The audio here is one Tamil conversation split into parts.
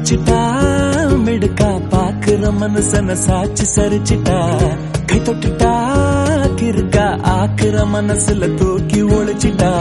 வச்சிட்டா மிடுக்கா பாக்குற மனுஷன சாட்சி சரிச்சிட்டா கை தொட்டுட்டா கிறுக்கா ஆக்குற மனசுல தூக்கி ஒழிச்சிட்டா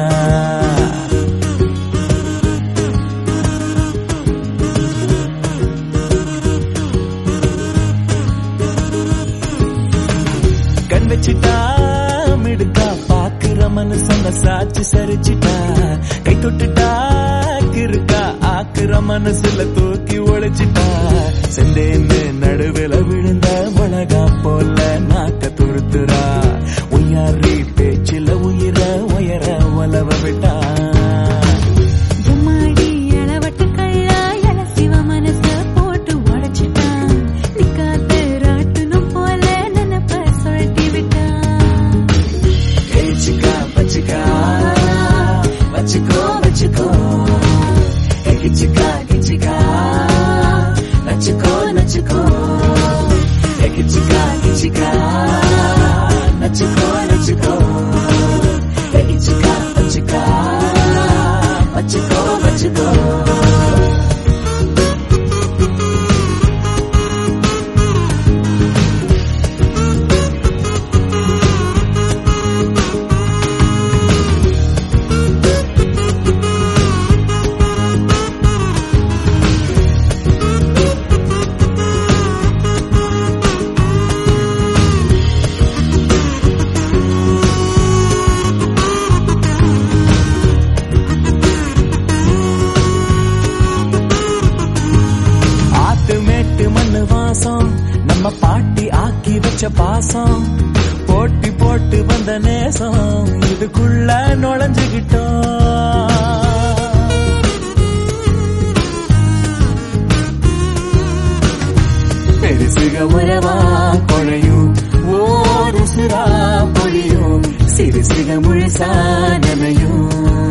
கண் வச்சிட்டா மிடுக்கா பாக்குற மனுஷன சாட்சி சரிச்சிட்டா கை தொட்டுட்டா கிறுக்கா ஆக்குற மனசுல தூக்கி ஒழிச்சிட்டா செந்தேன்னு நடுவில் விழுந்த மிளகா போல நாக்க துருத்துறா உய்யாரி பேச்சில உயிர உயர உலவ விட்டா எம்மாடி அளவட்டு கள்ளா எல சிவ மனச போட்டு உடைச்சிட்டான் நிக்காத ராட்டுனும் போல நினைப்ப சொல்லிட்டு விட்டான் ஏச்சிக்கா பச்சிக்கா வச்சுக்கோ வச்சுக்கோ ஏ கிச்சிக்கா கிச்சிக்கா நச்சுக்கோ நச்சுக்கோ ஏ கிச்சிக்கா கிச்சிக்கா நச்சுக்கோ நச்சுக்கோ ஏ கிச்சிக்கா பச்சிக்கா வச்சுக்கோ வச்சுக்கோ ஆத்து மேட்டு மண்ணு வாசம் நம்ம பாட்டி ஆக்கி வச்ச பாசம் போட்டி போட்டு வந்த நேசம் இதுக்குள்ள நுழைஞ்சுகிட்டோம் பெருசுக உறவா குழையும் ஓர் உசுரா பொழியும் சிறுசுக முழுசா நனையும்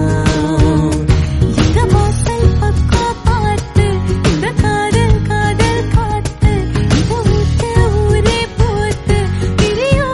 எங்க வாசல் பக்கம் பார்த்து இந்த காதல் காதல் காத்து இத ஊத்து ஊரே போத்து விரியும்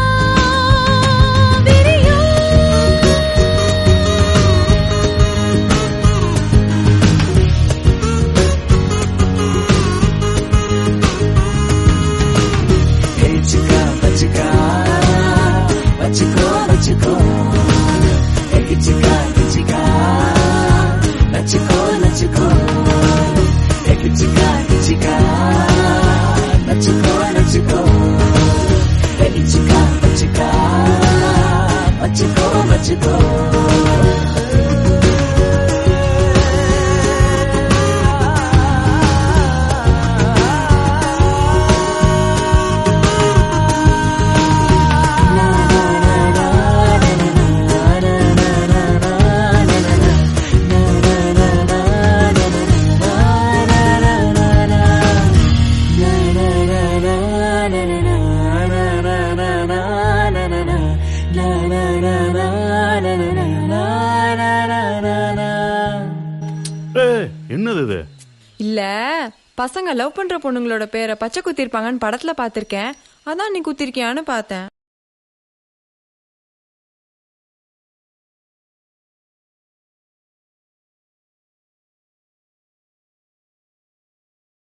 ஏச்சிக்கா பச்சிக்கா வச்சுக்கோ வச்சுக்கோ ஏ கிச்சிக்கா கிச்சிக்கா நச்சுக்கோ நச்சுக்கோ ஏ கிச்சிக்கா கிச்சிக்கா நச்சுக்கோ நச்சுக்கோ ஏ கிச்சிக்கா பச்சிக்கா வச்சுக்கோ வச்சுக்கோ ஏய், என்னது இது இல்ல பசங்க லவ் பண்ற பொண்ணுங்களோட பேரை பச்சை குத்திருப்பாங்கன்னு படத்துல பாத்திருக்கேன் அதான் நீ குத்திருக்கியான்னு பார்த்தேன்